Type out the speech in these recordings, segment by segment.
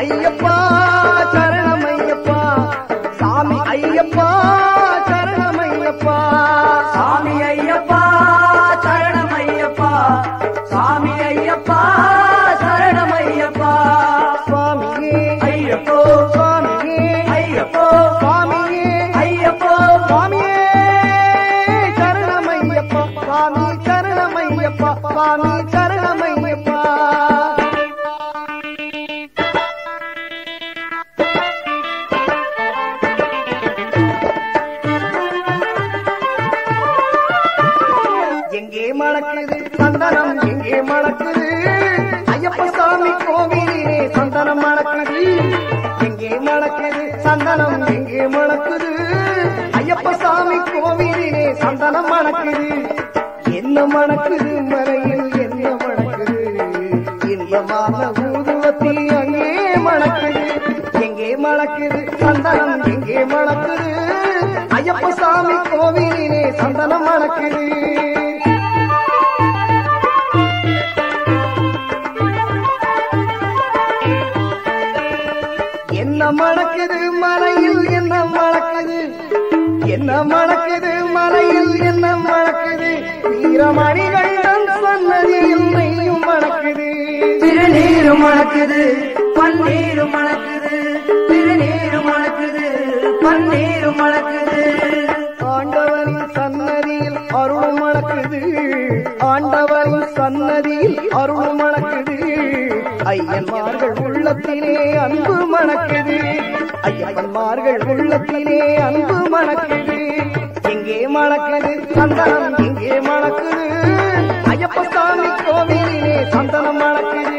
ஐயப்பா சரணம் ஐயப்பா சாமி ஐயப்பா சரணம் ஐயப்பா சாமி ஐயப்பா சரணம் ஐயப்பா சாமி ஐயப்பா சரணம் ஐயப்பா சுவாமியே ஐயப்போ சுவாமியே ஐயப்போ சுவாமியே ஐயப்போ சுவாமியே சரணம் ஐயப்பா சுவாமி சரணம் ஐயப்பா சுவாமி சரணம் ஐயப்பா எங்கே மணக்குது சந்தனம் எங்கே மணக்குது ஐயப்ப சாமி கோவிலிலே சந்தனம் மணக்குது எங்கே மணக்குது சந்தனம் எங்கே மணக்குது ஐயப்ப சாமி கோவிலிலே சந்தனம் மணக்குது என்ன மணக்குது மலையில் என்ன மணக்குது இன்பமான ஊதுவத்தி அங்கே மணக்குது எங்கே மணக்குது சந்தனம் எங்கே மணக்குது ஐயப்ப சாமி கோவிலிலே சந்தனம் மணக்குது என்ன மணக்குது மலையில் என்ன மணக்குது என்ன மணக்குது மலையில் என்ன மணக்குது வீரமணிகண்டன் சன்னதியில் நெய்யும் மணக்குது திருநீரு மணக்குது பன்னீரு மணக்குது திருநீரு மணக்குது பன்னீரு மணக்குது ஆண்டவரின் சன்னதியில் அருள் மணக்குது ஆண்டவரின் சன்னதியில் அருள் மணக்குது ஐயன்மார்கள் உள்ளத்திலே அன்பு மணக்குது ஐயப்பன்மார்கள் உள்ளத்திலே அன்பு மணக்குது எங்கே மணக்குது சந்தனம் எங்கே மணக்குது ஐயப்ப சாமி கோவிலிலே சந்தனம் மணக்குது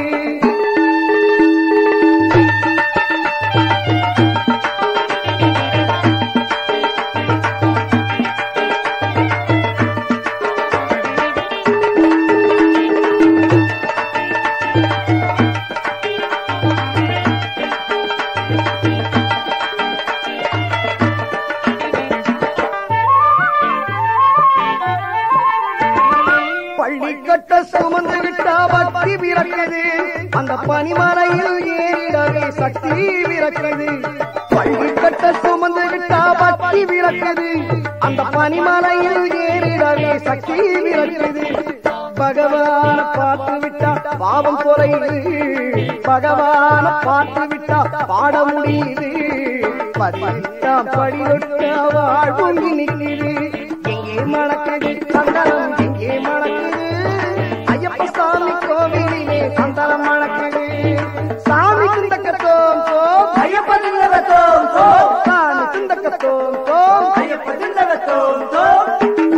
பள்ளி கட்ட சுமந்து விட்டா பக்தி பிறக்குது அந்த பனிமலையில் ஏறிடவே சக்தி பிறக்குது பள்ளி கட்ட சுமந்து விட்டா பக்தி பிறக்குது அந்த பனிமலையில் ஏறிடவே சக்தி பிறக்குது பகவான பார்த்து விட்டா பாவம் குறையுது பகவான பார்த்து விட்டா பாட முடியுது பதினெட்டாம் படி தொட்ட வாழ்வும் நிற்குது எங்கே மணக்குது சந்தனம் எங்கே மணக்குது ஐயப்ப சாமி கோவிலிலே சந்தனம் மணக்குது சாமி குந்தக்கத்தோம் தோம் ஐயப்ப தில்லவத்தோம் தோம் சாமி குந்தக்கத்தோம் தோம் ஐயப்ப தில்லவத்தோம் தோம்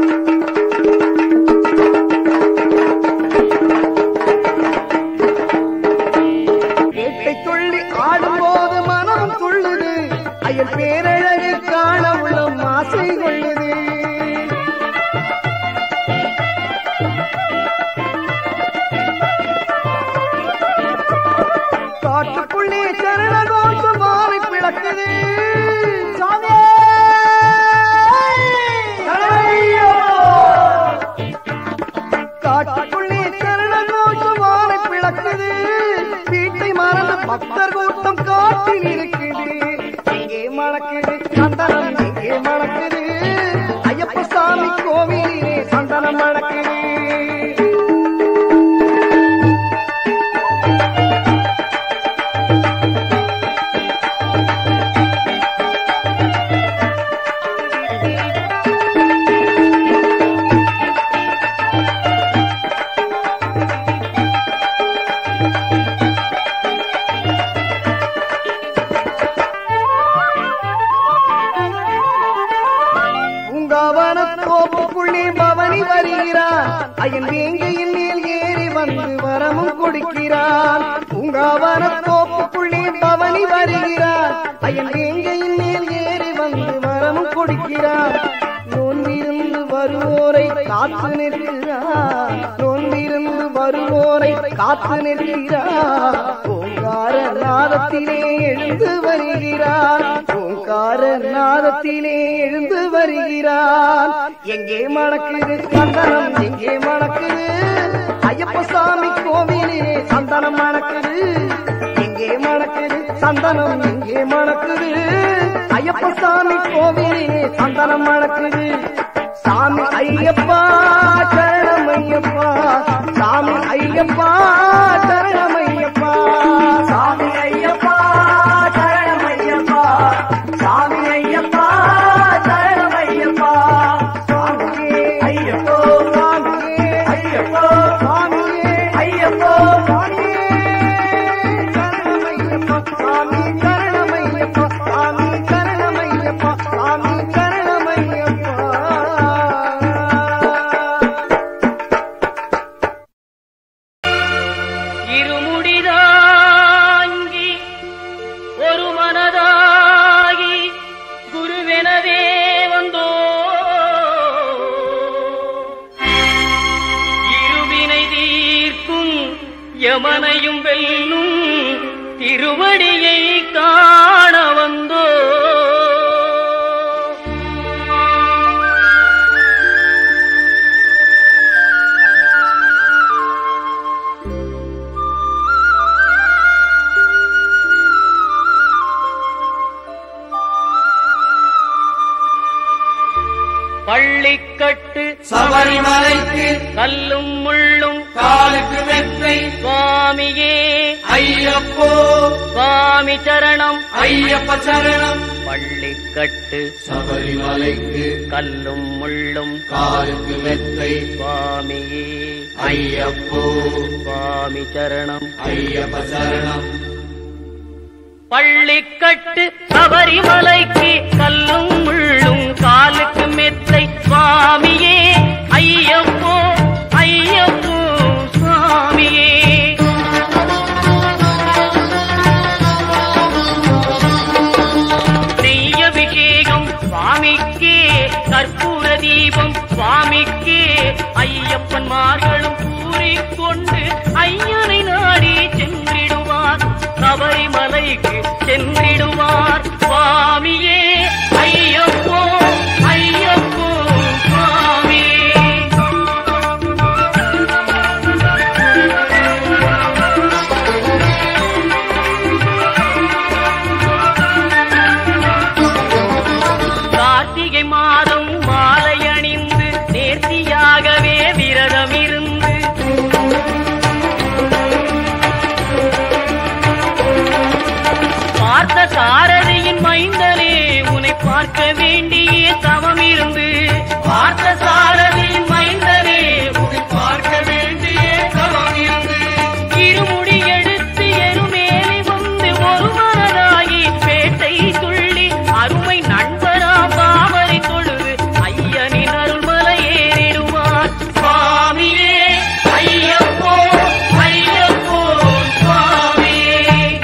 வேட்டை துள்ளி ஆடும்போது மனம் துள்ளுது அயல் பேரழகு காண உள்ளம் ஆசை கொள்ளுது காட்டுக்குள்ளே சரண கோஷம் மாறி பிளக்குது சாமியே காட்டுக்குள்ளே சரண கோஷம் மாறி பிளக்குது வீட்டை மறந்து பக்தர் கூட்டம் காட்டில் இருக்குது எங்கே மணக்குது சந்தனம் எங்கே மணக்குது ஐயப்ப சாமி கோவிலிலே சந்தனம் மணக்குது பூங்காவன கோப்புக்குள்ளே பவனி வருகிறான் அயன் வேங்கையின் மேல் ஏறி வந்து வரமும் கொடுக்கிறான் பூங்காவன கோப்புக்குள்ளே பவனி வருகிறான் அயன் வேங்கையின் மேல் ஏறி வந்து வரமும் கொடுக்கிறான் நோன்பிருந்து வருவோரை காத்து நிற்கிறான் நோன்பிருந்து வருவோரை காத்து நிற்கிறான் ஓங்கார நாதத்திலே எழுந்து வருகிறான் ஓங்கார நாதத்திலே எழுந்து வருகிறான் எங்கே மணக்குது சந்தனம் எங்கே மணக்குது ஐயப்ப சாமி கோவிலே சந்தனம் மணக்குது எங்கே மணக்குது சந்தனம் இங்கே மணக்குது ஐயப்ப சாமி கோவிலே சந்தனம் மணக்குது சாமி ஐயப்பா சரணம் ஐயப்பா சாமி ஐயப்பா சரணம் ஐயப்பா சாமி ஐயப்பா சரணம் ஐயப்பா சாமி ஐயப்பா சரணம் ஐயப்பா சாமியே ஐயப்போ சாமியே ஐயப்போ சாமியே ஐயப்போ சாமி சரணமையப்பா சாமி சரணமையப்பா சாமி சரணமையப்பா இருமுடிதாங்கி ஒரு மனதாகி குருவெனவே வந்தோ இருவினை தீர்க்கும் யமனையும் வெல்லும் திருவடியை காண வந்தோ பள்ளிக்கட்டு சபரிமலைக்கு கல்லும் முள்ளும் காலுக்கு மெத்தை சுவாமியே ஐயப்போ சுவாமி சரணம் ஐயப்ப சரணம் பள்ளிக்கட்டு சபரிமலைக்கு கல்லும் முள்ளும் காலுக்கு மெத்தை சுவாமியே ஐயப்போ சுவாமி சரணம் ஐயப்ப சரணம் பள்ளிக்கட்டு சபரிமலைக்கு கல்லும் முள்ளும் காலுக்கு மெத்தை சுவாமியே ஐயப்போ ஐயப்போ சுவாமியே நெய்யபிஷேகம் சுவாமிக்கே கற்பூர தீபம் சுவாமிக்கே ஐயப்பன் மார்களும் கூறிக்கொண்டு ஐயனை நாடி சென்றிடுவார் சபரிமலைக்கு சென்றிடுவார் சுவாமியே ஐயப்போ ஐயப்போ சுவாமியே கார்த்திகை மாதம் மாலை அணிந்து நேர்த்தியாகவே விரதம் இருந்து பார்த்த சாரதியின் மைந்தனே உன்னை பார்க்க வேண்டிய தவம் இருந்து பார்த்த சாரதியின் மைந்தனே உன்னை பார்க்க வேண்டிய தவம் இருந்து இருமுடி எடுத்து எருமேலி வந்து ஒரு மனதாகி பேட்டை துள்ளி அருமை நண்பரா பாவரை தொழுது ஐயனின் அருள்மலை ஏறிடுவார் சுவாமியே ஐயப்போ ஐயப்போ சுவாமியே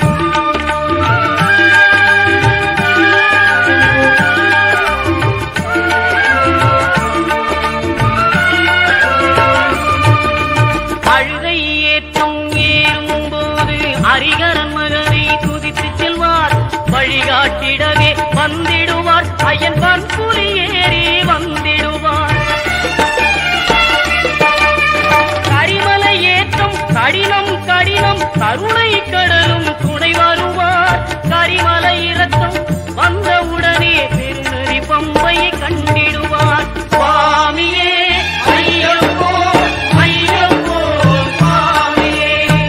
அழுகை ஏற்றம் ஏறும் போது அரிகரன் மகனை துதித்து செல்வார் வழிகாட்டிடவே வந்திடுவார் ஐயன் பன்புலி ஏறி வந்திடுவார் கரிமலை ஏற்றம் கடினம் கடினம் கருணை கடலும் துணை வருவார் கரிமலை இறக்கம் வந்தவுடனே பெருநெறி பம்பை கண்டிடுவார் சுவாமியே ஐயப்போ ஐயப்போ சுவாமியே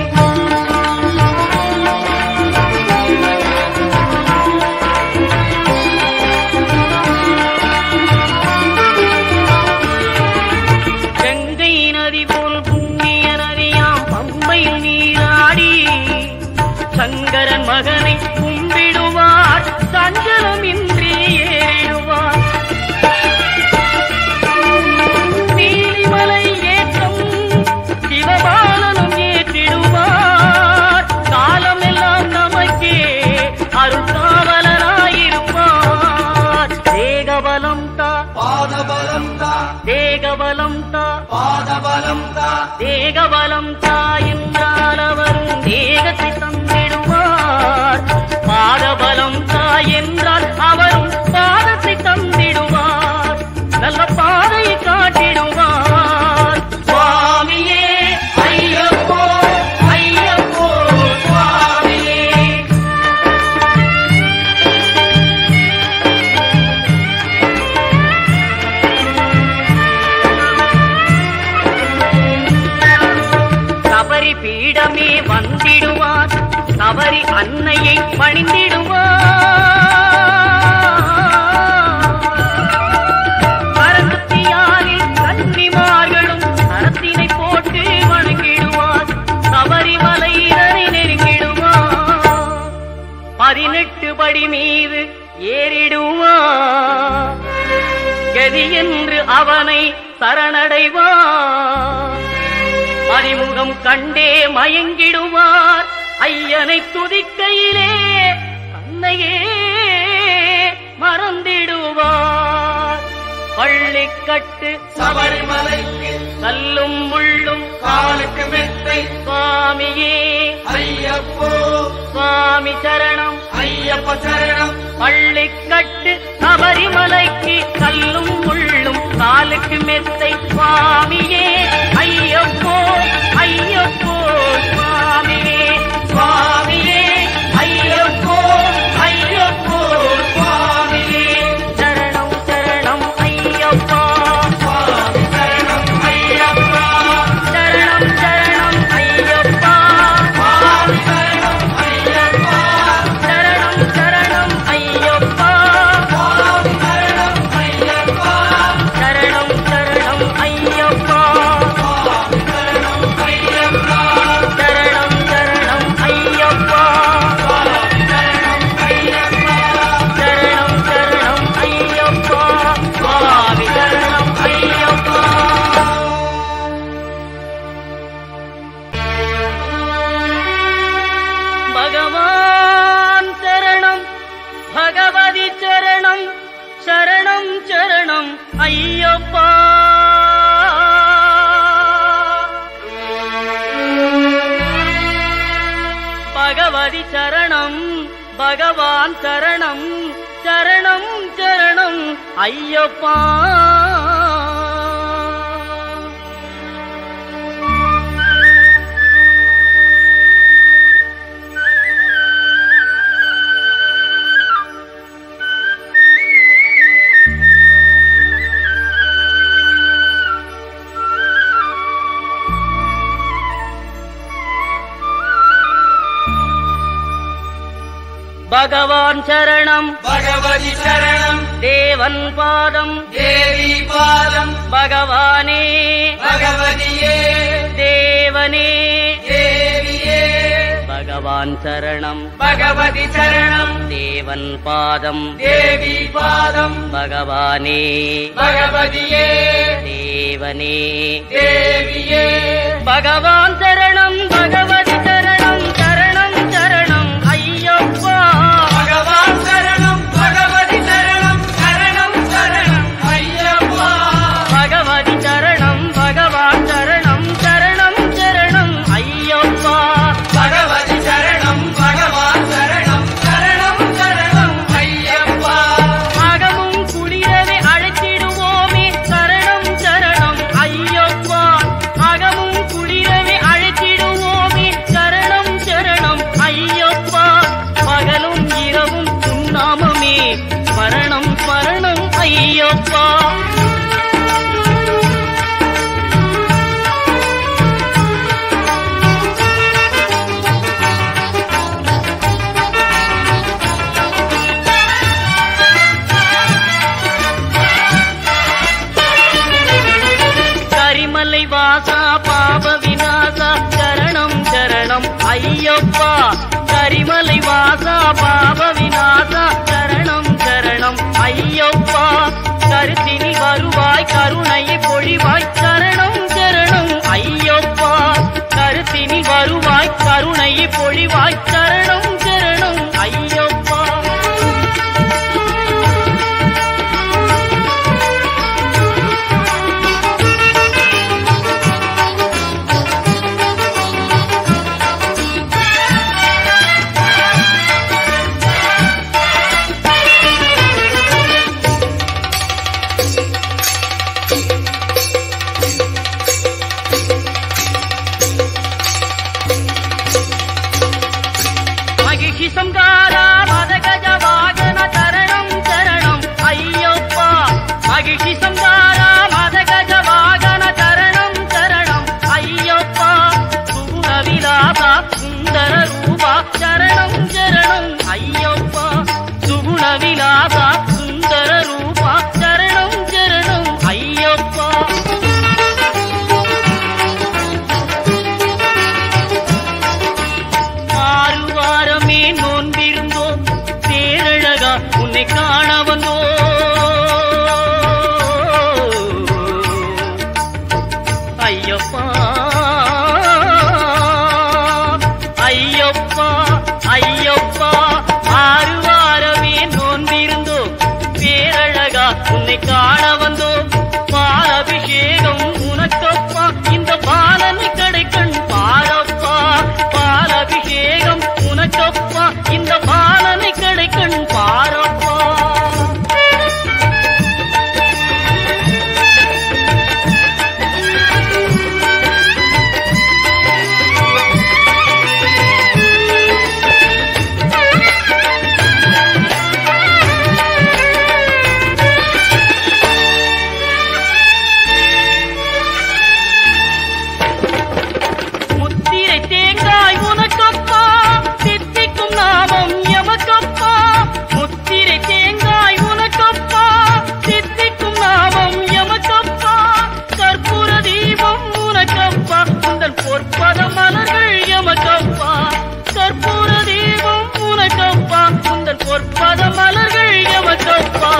கங்கை நதி போல் புண்ணிய நதியாம் பம்பையில் நீராடி சங்கரன் மகனை கும்பிடுவார் சஞ்சலமின்றி ஏறிடுவார் நீலிமலை ஏற்றம் சிவபாலனும் ஏற்றிடுவார் காலமெல்லாம் நமக்கே அருள் காவலனாயிருப்பார் தேகபலம் தா பாதபலம் தா தேகபலம் தா பாதபலம் தா தேகபலம் தாயென்றால் அவரும் தேகத்தை தந்திடுவார் பாதபலம் தாயென்றால் அவர் பீடமே வந்திடுவார் தவறி அன்னையை பணிந்திடுவார் சரஸ்வதியாரில் கன்னிமார்களும் சரத்தினை போட்டு வணங்கிடுவார் சபரிமலையினரை நெருங்கிடுவார் பதினெட்டு படி மீது ஏறிடுவார் கதி என்று அவனை சரணடைவார் அறிமுகம் கண்டே மயங்கிடுவார் ஐயனை துதிக்கையிலே தன்னையே மறந்திடுவார் பள்ளிக்கட்டு சபரிமலைக்கு கல்லும் முள்ளும் காலுக்கு மெத்தை சுவாமியே ஐயப்போ சுவாமி சரணம் ஐயப்ப சரணம் பள்ளிக்கட்டு சபரிமலைக்கு கல்லும் முள்ளும் காலுக்கு மெத்தை சுவாமியே ஐயப்போ ஐயப்போ சுவாமியே சுவாமியே ஐயப்போ ஐயப்போ சுவாமியே சரணம் சரணம் ஐயப்பா சுவாமி சரணம் ஐயப்பா சரணம் சரணம் ஐயப்பா சுவாமி சரணம் ஐயப்பா சரணம் சரணம் ஐயப்பா சுவாமி சரணம் ஐயப்பா சரணம் சரணம் ஐயப்பா சுவாமி சரணம் ஐயப்பா சரணம் சரணம் ஐயப்பா சுவாமி சரணம் ஐயப்பா சரணம் சரணம் ஐயப்பா சுவாமி சரணம் ஐயப்பா பகவான் சரணம் பகவதி சரணம் சரணம் சரணம் ஐயப்பா பகவதி சரணம் பகவான் சரணம் சரணம் சரணம் ஐயப்பா பகவான் சரணம் பகவதி சரணம் தேவன் பாதம் தேவி பாதம் பகவானே பகவதியே தேவனே தேவியே பகவான் சரணம் பகவதி சரணம் தேவன் பாதம் தேவி பாதம் பகவானே பகவதியே தேவனே தேவியே பகவான் சரணம் பகவதி சரணம் சரணம் சரணம் ஐயப்பா பகவான் சரணம் பகவதி சரணம் சரணம் சரணம் ஐயப்பா பகவதி சரணம் பகவான் சரணம் சரணம் சரணம் ஐயப்பா பகவதி சரணம் பகவான் சரணம் சரணம் சரணம் ஐயப்பா அகமும் குளிரவே அழைத்திடுவோமே சரணம் சரணம் ஐயப்பா அகமும் குளிரவே அழைத்திடுவோமே சரணம் சரணம் ஐயப்பா பகலும் இரவும் உண்ணாமமே ஸ்மரணம் ஸ்மரணம் ஐயப்பா கரிமலை வாசா பாப விநாசா சரணம் சரணம் ஐயப்பா கரிமலை வாசா பாப விநாசா சரணம் சரணம் ஐயப்பா கருத்தினி வருவாய் கருணையை பொழிவாய் சரணம் சரணம் ஐயப்பா கருத்தினி வருவாய் கருணையை பொழிவாய் சரணம் சரணம் ஐயப்பா மகிழ்ச்சி சங்காரா மதகஜ வாகன சரணம் சரணம் ஐயப்பா மகிழ்ச்சி சங்காரா மதகஜ வாகன சரணம் சரணம் ஐயப்பா சுகுண எமக்கப்பா இந்த பாலனை கிடைக்கண் பாரப்பா முத்திரை தேங்காய் உனக்கப்பா தித்திக்கும் நாமம் எமக்கப்பா முத்திரை தேங்காய் உனக்கப்பா தித்திக்கும் நாமம் எமக்கப்பா கற்பூர தீபம் உனக்கப்பா உந்தன் பொற்பத மலர்கள் எமக்கப்பா கற்பூர தீபம் உனக்கப்பா உந்தன் பொற்பத மலர்கள் எமக்கப்பா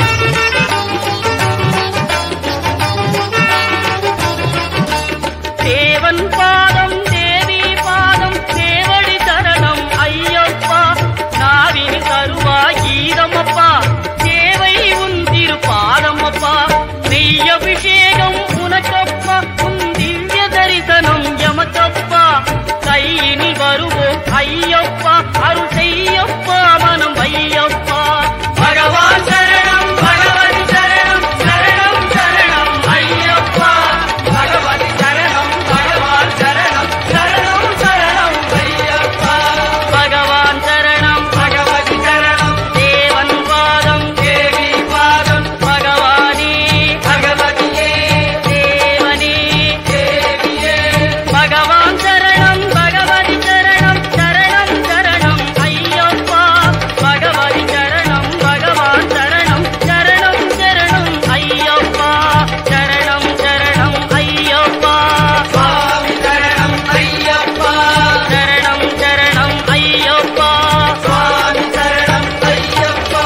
தேவன் பாதம் தேவி பாதம் தேவடி சரணம் ஐயப்பா நாவின் தருவாய் கீதமப்பா தேவை உன் திரு பாதமப்பா நெய் அபிஷேகம் உனக்கப்பா உன் திவ்ய தரிசனம் எமக்கப்பா கையினில் வருவோம் ஐயப்பா அருள் செய்யப்பா மனம் ஐயப்பா பகவான் சரணம் பகவதி சரணம் சரணம் சரணம் ஐயப்பா பகவதி சரணம் பகவான் சரணம் சரணம் சரணம் ஐயப்பா பகவான் சரணம் பகவதி சரணம் தேவன் பாதம் தேவி பாதம் பகவானே பகவதியே தேவனே தேவியே பகவான் சரணம் பகவதி சரணம் சரணம் சரணம் ஐயப்பா பகவதி சரணம் பகவான் சரணம் சரணம் சரணம் ஐயப்பா சரணம் சரணம் ஐயப்பா சுவாமி சரணம் ஐயப்பா சரணம் சரணம் ஐயப்பா சுவாமி சரணம் ஐயப்பா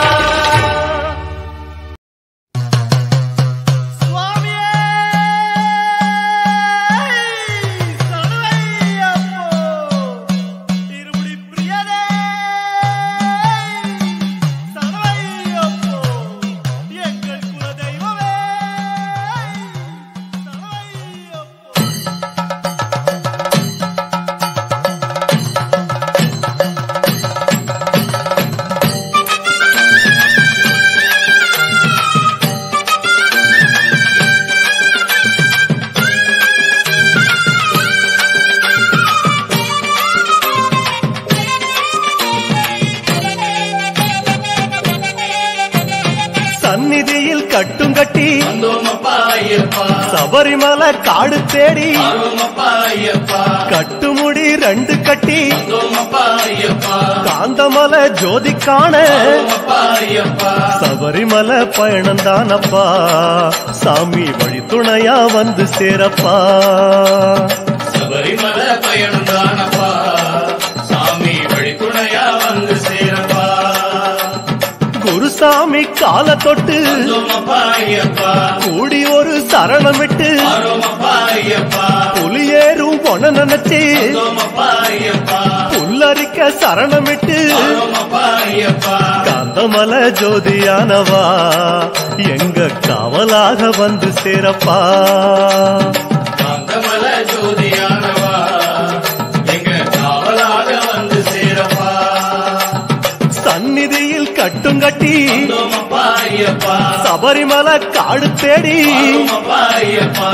சுவாமியே சரணையப்போ இருமுடி பிரியனே சரணையப்போ எங்கள் குலதெய்வமே சரணையப்போ சந்நிதியில் கட்டும் கட்டி வந்தோமப்பா ஐயப்பா சபரிமலை காடு தேடி வரோமப்பா ஐயப்பா கட்டுமுடி ரெண்டு கட்டி வந்தோமப்பா ஐயப்பா காந்தமலை ஜோதி காண வரோமப்பா ஐயப்பா சபரிமலை பயணந்தானப்பா சாமி வழி துணையா வந்து சேரப்பா சபரிமலை பயணம் தானப்பா சாமி வழித்துணையா வந்து சேரப்பா குருசாமி கால தொட்டு வந்தோமப்பா ஐயப்பா கூடி ஒரு சரணமிட்டு வரோமப்பா ஐயப்பா புலியேறும் பொன நினைச்சு வந்தோமப்பா ஐயப்பா புல்லரிக்க சரணமிட்டு வரோமப்பா ஐயப்பா காந்தமலை ஜோதியானவா எங்க காவலாக வந்து சேரப்பா காந்தமல ஜோதியானவா எங்க காவலாக வந்து சேரப்பா சந்நிதியில் கட்டும் கட்டி வந்தோமப்பா ஐயப்பா சபரிமலை காடு தேடி வரோமப்பா ஐயப்பா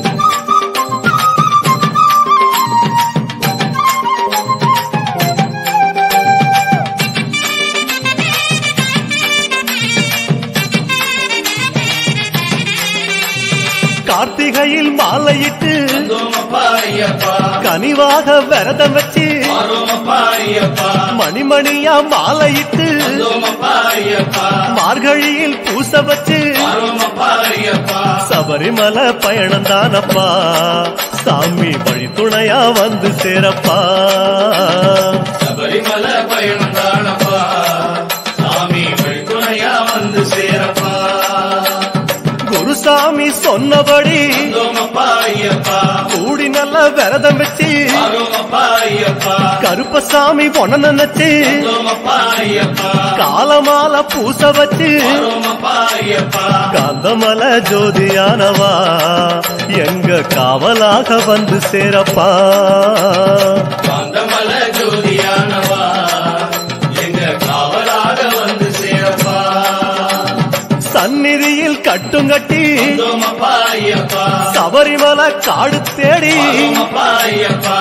கார்த்திகையில் மாலையிட்டு வந்தோமப்பா ஐயப்பா கனிவாக விரதம் வச்சு வரோமப்பா ஐயப்பா மணிமணியா மாலையிட்டு வந்தோமப்பா ஐயப்பா மார்கழியில் பூச வச்சு வரோமப்பா ஐயப்பா சபரிமலை பயணம் தானப்பா சாமி வழி துணையா வந்து சேரப்பா சபரிமல பயணம் தானப்பா சாமி வழித்துணையா வந்து சேரப்பா குருசாமி சொன்னபடி வந்தோமப்பா ஐயப்பா கூடி நல்ல விரதம் வச்சு வரோமப்பா ஐயப்பா கருப்பசாமி பொண்ண நினைச்சு வந்தோமப்பா ஐயப்பா காலமால பூச வச்சு வரோமப்பா ஐயப்பா காந்தமல ஜோதியானவா எங்க காவலாக வந்து சேரப்பா காந்தமல ஜோதியானவா ஐயப்பா சபரிமலை காடு தேடி வருமப்பா ஐயப்பா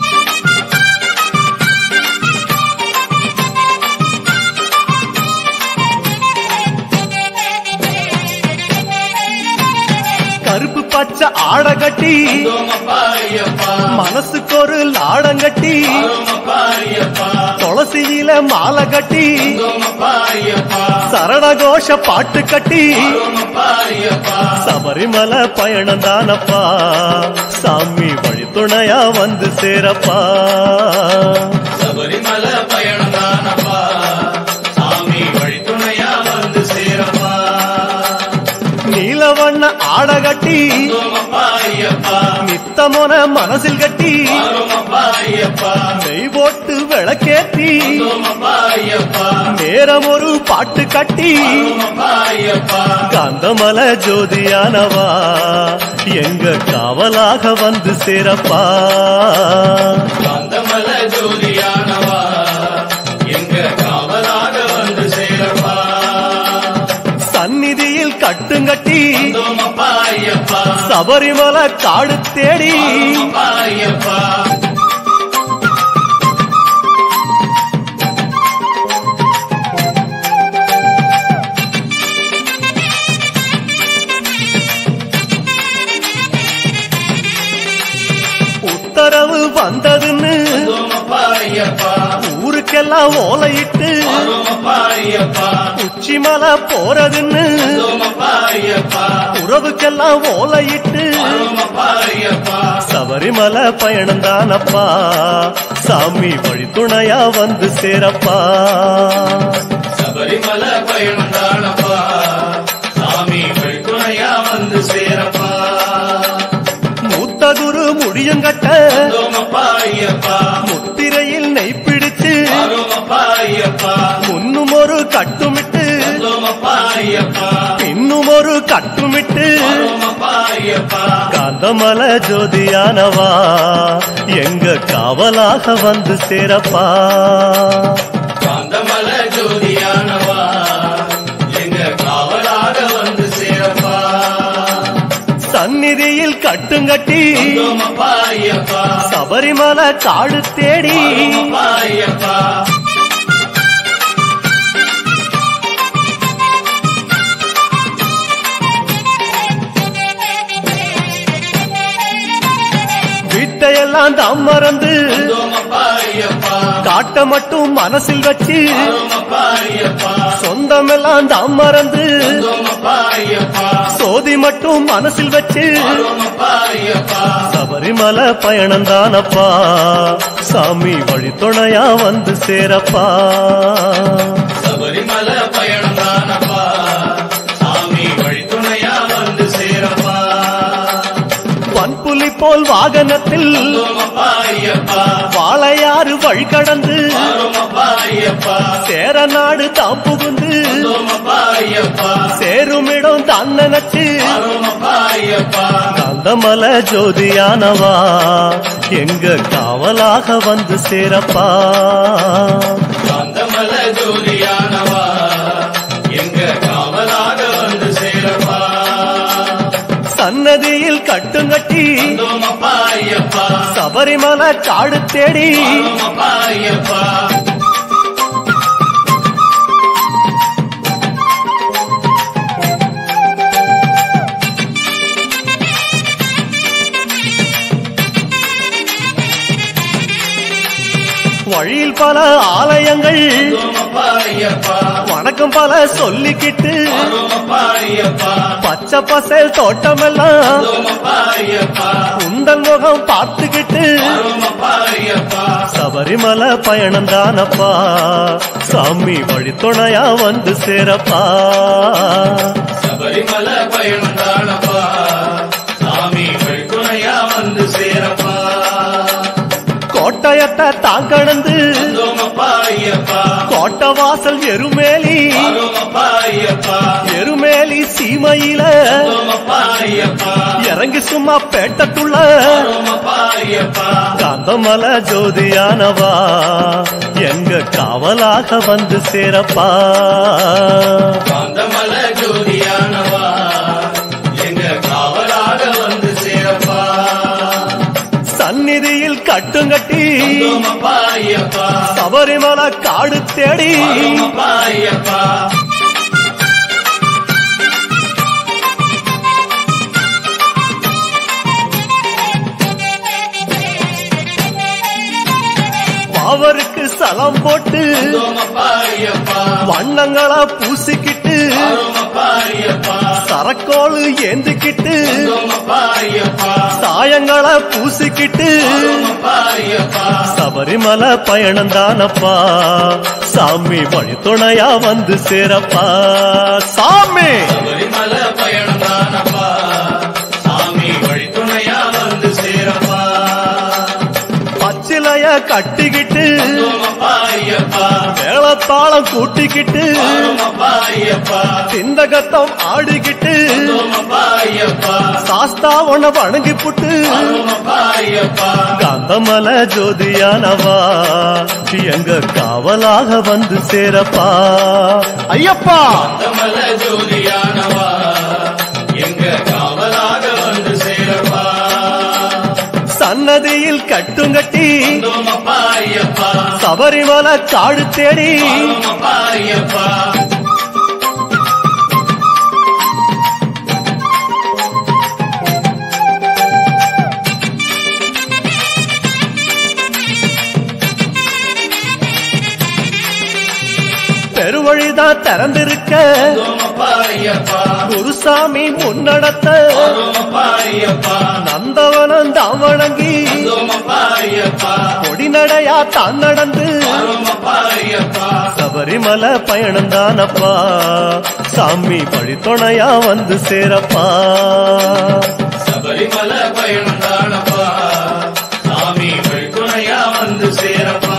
கருப்பு பச்சை ஆட கட்டி வந்தோமப்பா ஐயப்பா மனசுக்கு ஒரு லாடம் கட்டி வருமப்பா ஐயப்பா துளசியில மாலை கட்டி வந்தோமப்பா ஐயப்பா சரணகோஷ பாட்டு கட்டி வருமப்பா ஐயப்பா சபரிமலை பயணம் தானப்பா சாமி வழித்துணையா வந்து சேரப்பா சபரிமலை பயணம் தானப்பா சாமி வழித்துணையா வந்து சேரப்பா நீலவண்ண ஆட கட்டி வந்தோமப்பா ஐயப்பா நித்தமோன மனசில் கட்டி வருமப்பா ஐயப்பா நெய் போட்டு விளக்கேத்தி வந்தோமப்பா ஐயப்பா நேரம் ஒரு பாட்டு கட்டி வருமப்பா ஐயப்பா காந்தமல ஜோதியானவா எங்க காவலாக வந்து சேரப்பா காந்தமல ஜோதியானவா எங்க காவலாக வந்து சேரப்பா சந்நிதியில் கட்டுங்கட்டி வந்தோமப்பா ஐயப்பா சபரிமலை காடு தேடி வருமப்பா ஐயப்பா உத்தரவு வந்ததுன்னு வந்தோமப்பா ஐயப்பா ஊருக்கெல்லாம் ஓலையிட்டு வருமப்பா ஐயப்பா உச்சிமலை போறதுன்னு வந்தோமப்பா ஐயப்பா உறவுக்கெல்லாம் ஓலையிட்டு வருமப்பா ஐயப்பா சபரிமலை பயணம் தானப்பா சாமி வழித்துணையா வந்து சேரப்பா சபரிமலை பயணம் தானப்பா சாமி வழித்துணையா வந்து சேரப்பா மூத்த குரு முடியுங்கட்ட வந்தோமப்பா ஐயப்பா முத்திரையில் நெய் பிடிச்சு வருமப்பா ஐயப்பா முன்னும் ஒரு கட்டுமிட்டு வந்தோமப்பா ஐயப்பா பின்னும் ஒரு கட்டுமிட்டு வருமப்பா ஐயப்பா காந்தமல ஜோதியானவா எங்க காவலாக வந்து சேரப்பா காந்தமல ஜோதியானவா எங்க காவலாக வந்து சேரப்பா சந்நிதியில் கட்டுங்கட்டி வந்தோமப்பா ஐயப்பா சபரிமலை காடு தேடி வருமப்பா ஐயப்பா வீட்டையெல்லாம் தாம் மறந்து வந்தோமப்பா ஐயப்பா காட்ட மட்டும் மனசில் வச்சு வருமப்பா ஐயப்பா சொந்தமெல்லாம் தாம் மறந்து வந்தோமப்பா ஐயப்பா சோதி மட்டும் மனசில் வச்சு வருமப்பா ஐயப்பா சபரிமலை பயணம் தானப்பா சாமி வழித்துணையா வந்து சேரப்பா சபரிமலை பயணம் தானப்பா சாமி வழித்துணையா வந்து சேரப்பா பன்புலி போல் வாகனத்தில் வந்தோமப்பா ஐயப்பா வாழையாறு வழி கடந்து வருமப்பா ஐயப்பா சேர நாடு தாம் புகுந்து வந்தோமப்பா ஐயப்பா சேருமிடம் தான் நினைச்சு வருமப்பா ஐயப்பா காந்தமல ஜோதியானவா எங்க காவலாக வந்து சேரப்பா காந்தமல ஜோதியானவா எங்க காவலாக வந்து சேரப்பா சன்னதியில் கட்டுங்கட்டி வந்தோமப்பா ஐயப்பா சபரிமலை காடு தேடி வருமப்பா ஐயப்பா வழியில் பல ஆலயங்கள் வந்தோமப்பா ஐயப்பா வணக்கம் பல சொல்லிக்கிட்டு வருமப்பா ஐயப்பா பச்சை பசேல் தோட்டமெல்லாம் வந்தோமப்பா ஐயப்பா உந்தன் முகம் பார்த்துக்கிட்டு வருமப்பா ஐயப்பா சபரிமலை பயணம் தானப்பா சாமி வழித்துணையா வந்து சேரப்பா சபரிமலை பயணம் தானப்பா சாமி வழித்துணையா வந்து சேரப்பா கோட்டயத்தை தான் கடந்து வந்தோமப்பா ஐயப்பா கோட்டை வாசல் எருமேலி வருமப்பா ஐயப்பா எருமேலி சீமையில வந்தோமப்பா ஐயப்பா இறங்கி சும்மா பேட்டத்துள்ள வருமப்பா ஐயப்பா காந்தமல ஜோதியானவா எங்க காவலாக வந்து சேரப்பா காந்தமல ஜோதியானவா எங்க காவலாக சந்நிதியில் கட்டுங்கட்டி வந்தோமப்பா ஐயப்பா சபரிமலை காடு தேடி வந்தோமப்பா ஐயப்பா அவருக்கு சலம் போட்டு வந்தோமப்பா ஐயப்பா வண்ணங்களா பூசிக்கிட்டு வந்தோமப்பா ஐயப்பா சரக்கோளு ஏந்திக்கிட்டு வந்தோமப்பா ஐயப்பா சாயங்களா பூசிக்கிட்டு வந்தோமப்பா ஐயப்பா சபரிமலை பயணம் தானப்பா சாமி வழித்துணையா வந்து சேரப்பா சாமி சபரிமலை பயணம் தானப்பா சாமி வழித்துணையா வந்து சேரப்பா பச்சிலைய கட்டிக்கிட்டு வந்தோமப்பா ஐயப்பா மேளத்தாளம் கூட்டிக்கிட்டு வந்தோமப்பா ஐயப்பா சிந்தகத்தம் ஆடிக்கிட்டு வந்தோமப்பா ஐயப்பா சாஸ்தா உன வணங்கி புட்டு வந்தோமப்பா ஐயப்பா காந்தமல ஜோதியானவா எங்க காவலாக வந்து சேரப்பா ஐயப்பா கமல ஜோதியானவா எங்க காவலாக வந்து சேரப்பா சன்னதியில் கட்டுங்கட்டி வந்தோமப்பா ஐயப்பா சபரிமலை காடு தேடி வந்தோமப்பா ஐயப்பா பெருவழிதான் திறந்திருக்க வந்தோமப்பா ஐயப்பா குருசாமி முன்னடத்த வந்தோமப்பா ஐயப்பா நந்தவனம் தான் வணங்கி வந்தோமப்பா ஐயப்பா கொடிநடையா தான் நடந்து வந்தோமப்பா ஐயப்பா சபரிமலை பயணம் தானப்பா சாமி வழித்துணையா வந்து சேரப்பா சபரிமலை பயணம் தானப்பா சாமி வழித்துணையா வந்து சேரப்பா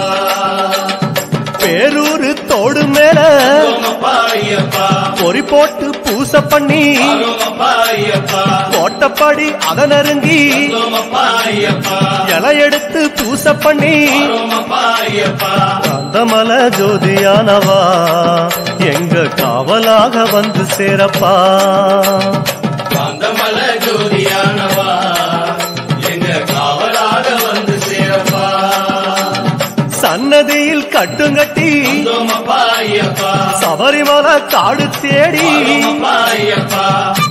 பேரூரு தோடு மேல வந்தோமப்பா ஐயப்பா பொறி போட்டு பூச பண்ணி வந்தோமப்பா ஐயப்பா கோட்டப்படி அத நெருங்கி வந்தோமப்பா ஐயப்பா இலையெடுத்து பூச பண்ணி வந்தோமப்பா ஐயப்பா காந்தமல ஜோதியானவா எங்க காவலாக வந்து சேரப்பா காந்தமல ஜோதியானவா எங்க காவலாக வந்து சேரப்பா சன்னதியில் கட்டுங்கட்டி வந்தோமப்பா ஐயப்பா சபரிமலை காடு தேடி வந்தோமப்பா ஐயப்பா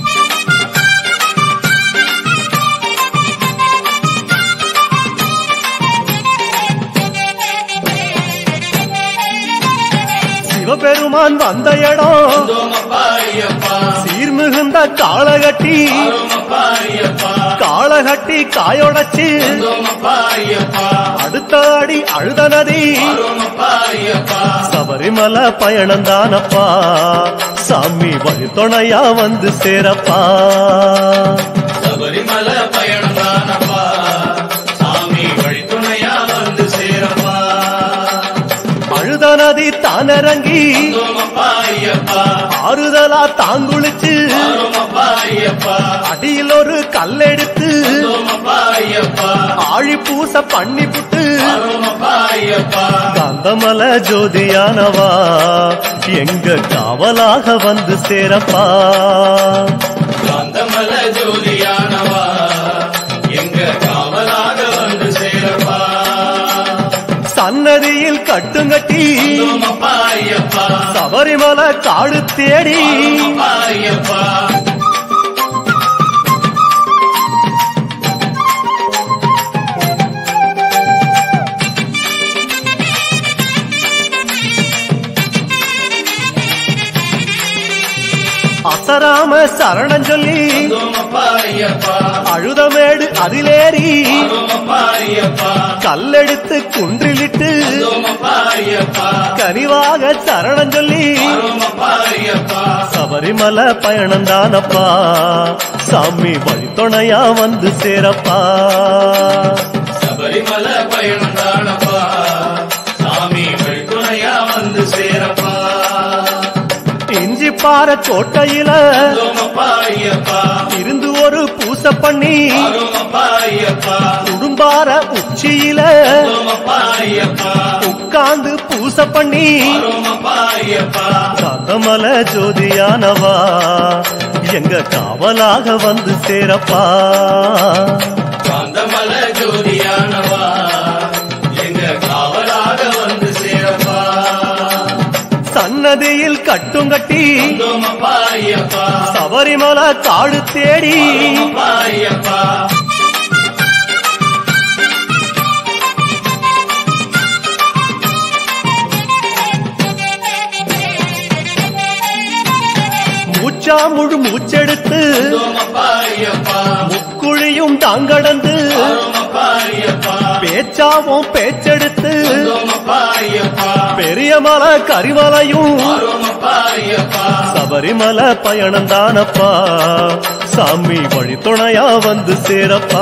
சிவபெருமான் வந்த இடம் வந்தோமப்பா ஐயப்பா சீர்மிகுந்த காளகட்டி வந்தோமப்பா ஐயப்பா காளகட்டி காயொடச்சு வந்தோமப்பா ஐயப்பா அடுத்த அடி அழுத நதி வந்தோமப்பா ஐயப்பா சபரிமலை பயணம் தானப்பா சாமி வழித்துணையா வந்து சேரப்பா சபரிமலை பயணம் தானப்பா சாமி வழித்துணையா வந்து சேரப்பா அழுத நதி தானிறங்கி வந்தோமப்பா ஐயப்பா ஆறுதலா தாங்குளிச்சு வந்தோமப்பா ஐயப்பா அடியில் ஒரு கல்லெடுத்து வந்தோமப்பா ஐயப்பா ஆழி பூச பண்ணி புட்டு வந்தோமப்பா ஐயப்பா காந்தமல ஜோதியானவா எங்க காவலாக வந்து சேரப்பா காந்தமல ஜோதியானவா எங்க காவலாக வந்து சேரப்பா சன்னதியில் கட்டுங்கட்டி வந்தோமப்பா ஐயப்பா சபரிமலை காடு தேடி வந்தோமப்பா ஐயப்பா அசராம சரணம் சொல்லி வந்தோமப்பா ஐயப்பா அழுதமேடு அதிலேறி வந்தோமப்பா ஐயப்பா கல்லெடுத்து குன்றிலிட்டு வந்தோமப்பா ஐயப்பா கனிவாக சரணம் சொல்லி வந்தோமப்பா ஐயப்பா சபரிமலை பயணம் தானப்பா சாமி வழித்துணையா வந்து சேரப்பா சபரிமலை பயணம் தானப்பா சாமி வழித்துணையா வந்து சேரப்பா இஞ்சி பாற கோட்டையில வந்தோமப்பா ஐயப்பா இருந்து ஒரு பூச பண்ணி வந்தோமப்பா ஐயப்பா குடும்பார உச்சியில வந்தோமப்பா ஐயப்பா உட்கார்ந்து பூச பண்ணி வந்தோமப்பா ஐயப்பா காந்தமல ஜோதியானவா எங்க காவலாக வந்து சேரப்பா காந்தமல ஜோதியானவா சன்னதியில் கட்டும் கட்டி வந்தோமப்பா ஐயப்பா சபரிமலை காடு தேடி வந்தோமப்பா ஐயப்பா மூச்சா முழு மூச்செடுத்து வந்தோமப்பா ஐயப்பா முக்குழியும் தாங்கடந்து வந்தோமப்பா ஐயப்பா பேச்சாவும் பேச்செடுத்து வந்தோமப்பா ஐயப்பா பெரிய மலை கரிமலையும் வந்தோமப்பா ஐயப்பா சபரிமலை பயணம் தானப்பா சாமி வழித்துணையா வந்து சேரப்பா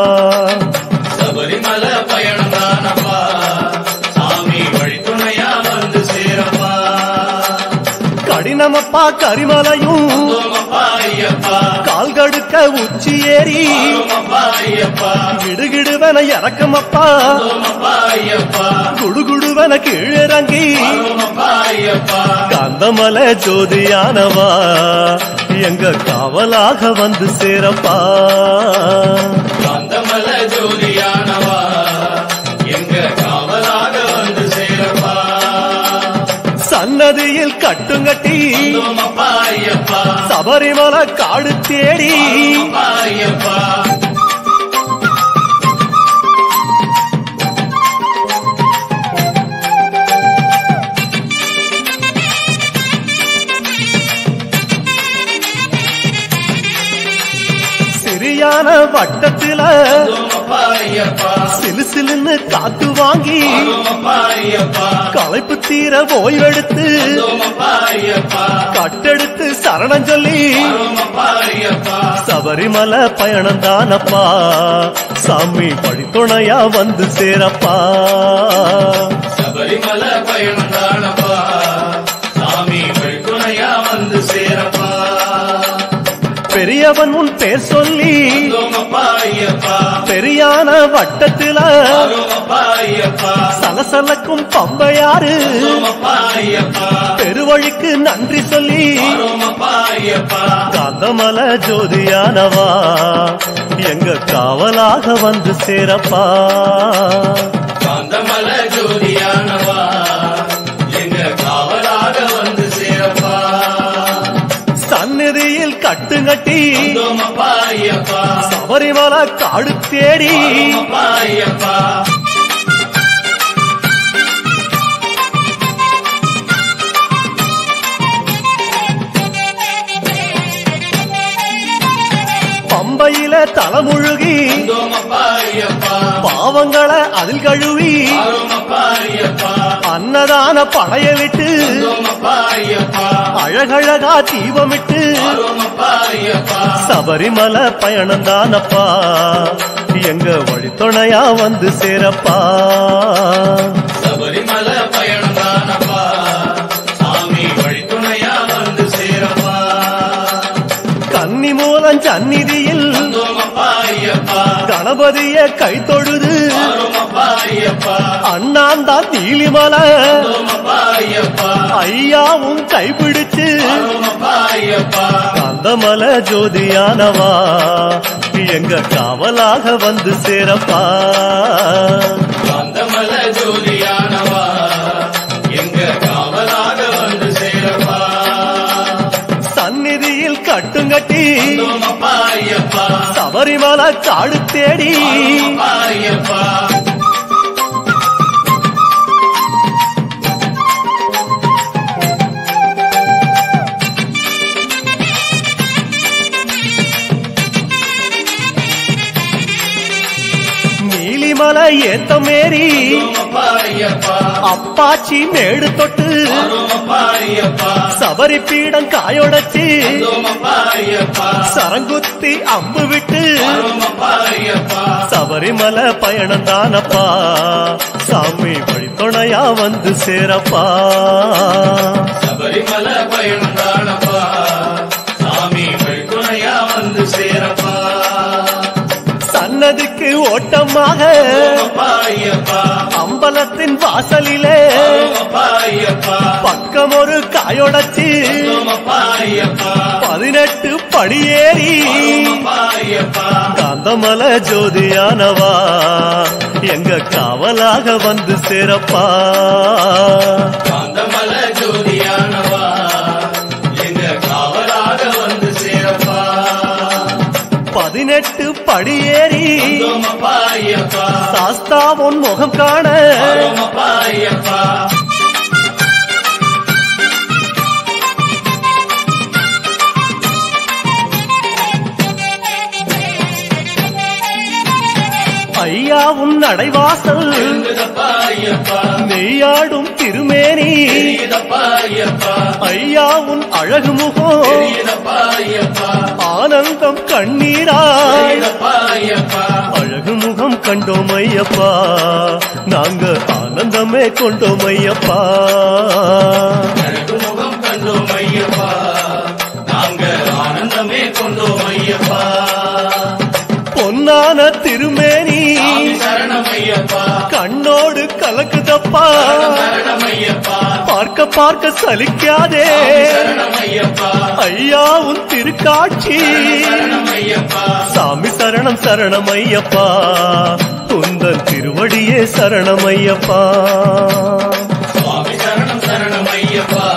சபரிமலை பயணம் தானப்பா சாமி வழித்துணையா வந்து சேரப்பா கடினமப்பா கரிமலையும் வந்தோமப்பா ஐயப்பா கால் கடுக்க உச்சி ஏறி வந்தோமப்பா ஐயப்பா கிடுகிடுவன இறக்கமப்பா வந்தோமப்பா ஐயப்பா குடுகுடுவன கீழிறங்கி வந்தோமப்பா ஐயப்பா காந்தமலை ஜோதியானவா எங்க காவலாக வந்து சேரப்பா காந்தமல ஜோதியானவா எங்க காவலாக வந்து சேரப்பா சன்னதியில் கட்டுங்கட்டி வந்தோமப்பா ஐயப்பா சபரிமலை காடு தேடி வந்தோமப்பா ஐயப்பா சிறியான வட்டத்தில வந்தோமப்பா ஐயப்பா சிலு சிலுன்னு காத்து வாங்கி வந்தோமப்பா ஐயப்பா களைப்பு தீர ஓய்வெடுத்து வந்தோமப்பா ஐயப்பா கட்டெடுத்து சரணம் சொல்லி வந்தோமப்பா ஐயப்பா சபரிமலை பயணம் தானப்பா சாமி படித்துணையா வந்து சேரப்பா சபரிமல பயணம் தானப்பா சாமி வழித்துணையா வந்து சேரப்பா பெரியவன் உன் பேர் சொல்லி வந்தோமப்பா ஐயப்பா பெரியான வட்டத்தில வந்தோமப்பா ஐயப்பா சலசலக்கும் பம்பையாறு வந்தோமப்பா ஐயப்பா பெருவழிக்கு நன்றி சொல்லி வந்தோமப்பா ஐயப்பா காந்தமல ஜோதியானவா எங்க காவலாக வந்து சேரப்பா காந்தமல ஜோதியானவா எங்க காவலாக வந்து சேரப்பா சந்நிதியில் கட்டுங்கட்டி வந்தோமப்பா ஐயப்பா சபரிமலை காடு தேடி வந்தோமப்பா ஐயப்பா பம்பையில தலைமுழுகி வந்தோமப்பா ஐயப்பா பாவங்களை அதில் கழுவி வந்தோமப்பா ஐயப்பா அன்னதான படைய விட்டு வந்தோமப்பா ஐயப்பா அழகழகா தீபமிட்டு வந்தோமப்பா ஐயப்பா சபரிமலை பயணம் தானப்பா எங்க வழித்துணையா வந்து சேரப்பா சபரிமல பயணம் தானப்பா சாமி வழித்துணையா வந்து சேரப்பா கன்னி மூலம் சந்நிதியில் வந்தோமப்பா ஐயப்பா கணபதிய கை தொழுது வந்தோமப்பா ஐயப்பா அண்ணாந்தா நீலிமலை வந்தோமப்பா ஐயப்பா ஐயாவும் கைப்பிடிச்சு வந்தோமப்பா ஐயப்பா காந்தமல ஜோதியானவா எங்க காவலாக வந்து சேரப்பா காந்தமல ஜோதியானவா எங்க காவலாக வந்து சேரப்பா சந்நிதியில் கட்டுங்கட்டி வந்தோமப்பா ஐயப்பா சபரிமலை காடு தேடி வந்தோமப்பா ஐயப்பா நீலிமலை ஏத்த மேரி வந்தோமப்பா ஐயப்பா அப்பாச்சி மேடு தொட்டு வந்தோமப்பா ஐயப்பா சபரி பீடம் காயொடச்சு வந்தோமப்பா ஐயப்பா சரங்குத்தி அம்பு விட்டு வந்தோமப்பா ஐயப்பா சபரிமலை பயணம் தானப்பா சாமி வழித்துணையா வந்து சேரப்பா சபரிமல பயணம் தானப்பா சாமி வழித்துணையா வந்து சேரப்பா சன்னதிக்கு ஓட்டமாக வந்தோமப்பா ஐயப்பா அம்பலத்தின் வாசலிலே வந்தோமப்பா ஐயப்பா பக்கம் ஒரு காயொடச்சு வந்தோமப்பா ஐயப்பா பதினெட்டு படியேறி வந்தோமப்பா ஐயப்பா காந்தமல ஜோதியானவா எங்க காவலாக வந்து சேரப்பா காந்தமல ஜோதியானவா படியேறி வந்தோமப்பா ஐயப்பா சாஸ்தா உன் முகம் காண வரோமப்பா ஐயப்பா ஐயா உன் நடைவாசல் இருந்ததப்பா ஐயப்பா மெய்யாடும் திருமேனி தெரியுதப்பா ஐயப்பா ஐயா உன் அழகு முகம் தெரியுதப்பா ஐயப்பா ஆனந்தம் கண்ணீராய் தெரியுதப்பா ஐயப்பா அழகு முகம் கண்டோம் ஐயப்பா நாங்க ஆனந்தமே கொண்டோம் ஐயப்பா எனக்கு முகம் கண்டோம் ஐயப்பா நாங்க ஆனந்தமே கொண்டோம் ஐயப்பா பொன்னான திருமேனி சாமி சரணம் ஐயப்பா கண்ணோடு கலக்குதப்பா சரணம் ஐயப்பா பார்க்க பார்க்க சலிக்காதே சரணம் ஐயப்பா ஐயா உன் திருக்காட்சி சரணம் ஐயப்பா சாமி சரணம் சரணம் ஐயப்பா உந்தன் திருவடியே சரணம் ஐயப்பா சுவாமி சரணம் சரணம் ஐயப்பா